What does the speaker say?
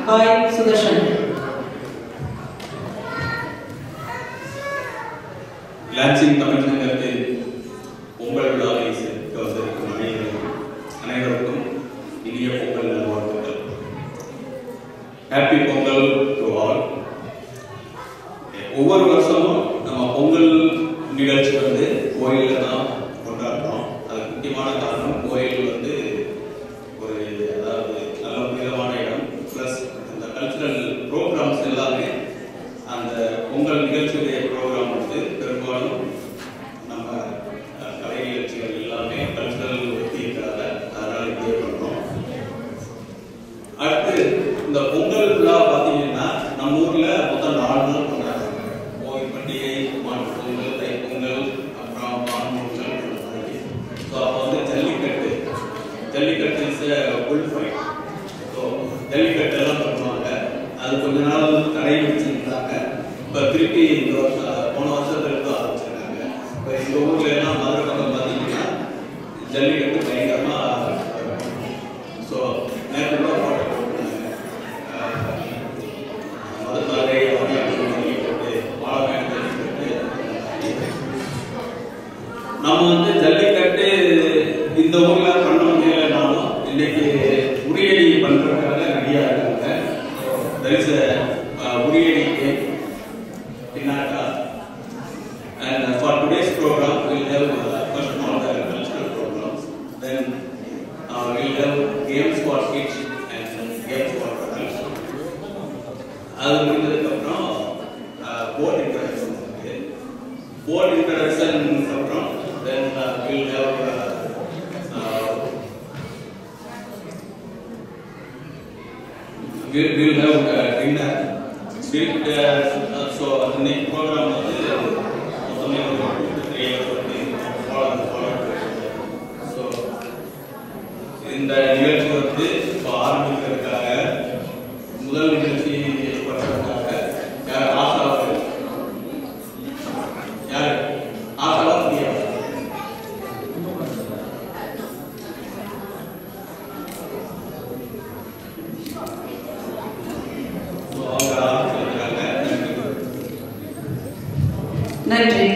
hi Sudarshan Lansing Tamil சங்கத்தின் பொங்கல் விழாவை சிறக்க வந்திருக்கும் அனைவரும் அனைவருக்கும் இனிய பொங்கல் நல்வாழ்த்துக்கள் ஹாப்பி பொங்கல் டு ஆல் ஒவ்வொரு வருஷமும் நம்ம பொங்கல் நிகழ்ச்சி வந்து கோயிலில் தான் கொண்டாடுறோம் அதுக்கு முக்கியமான காரணம் கோயில் வந்து ஒரு அதாவது நல்ல புனிதமான இடம் ப்ளஸ் இந்த கல்ச்சுரல் ப்ரோக்ராம்ஸ் எல்லாமே அந்த பொங்கல் நிகழ்ச்சியுடைய ப்ரோக்ராம் வந்து பெரும்பாலும் நம்ம அஹ், கலை நிகழ்ச்சிகள் எல்லாமே கல்ச்சுரல் ஒட்டி இருக்கிறாங்க அதனால இங்கே பண்ணுறோம் அடுத்து இந்த பொங்கல் விழா பார்த்தீங்கன்னா நம்ம ஊர்ல மொத்தம் நாலு நாள் கொண்டாடுறாங்க கோவில் பண்டிகை மாட்டு பொங்கல் தை பொங்கல் அப்புறம் பான்பொங்கல் ஸோ அப்போ வந்து Jallikattu Jallikattu is bull fight so Jallikattu எல்லாம் பண்ணுவாங்க அது கொஞ்ச நாள் தடை வச்சிருந்தாங்க இப்போ திருப்பி இந்த வருஷம் போன வருஷத்துல இருந்து ஆரம்பிச்சிருக்காங்க இப்போ எங்கள் ஊர்ல எல்லாம் மதுரை பக்கம் பார்த்தீங்கன்னா ஜல்லிக்கட்டு பயங்கரமா ஸோ நேற்று கூட போட்டோ போட்டுருந்தாங்க மதுரை ஜல்லிக்கட்டு பாலமேடு ஜல்லிக்கட்டு நம்ம வந்து ஜல்லிக்கட்டு இந்த ஊர்ல பண்ண முடியலனாலும் இன்னைக்கு உரியடி பண்றதுக்காக ரெடியா இருக்காங்க there is a uh, உரியடி game பின்னாட்டா and uh, for today's program we'll have uh, first of all the cultural programs then uh, we'll have games for kids and games for adults அது முடிஞ்சதுக்கு அப்புறம் போர்ட் இன்ட்ரடக்ஷன் இருக்கு board introduction அப்புறம் then will have will will have dinner so இன்னைக்கு program வந்து மொத்தமே ஒரு three hours வந்து ஃபாலோ ஃபாலோ ஸோ இந்த நிகழ்ச்சி வந்து இப்போ ஆரம்பிக்கிறதுக்காக முதல் நிகழ்ச்சி ஏற்படுறதுக்காக யார் ஆசா அவர்கள் யார் ஆசாவா பிரியா ஸோ அவங்க ஆரம்பிச்சிருக்காங்க நன்றி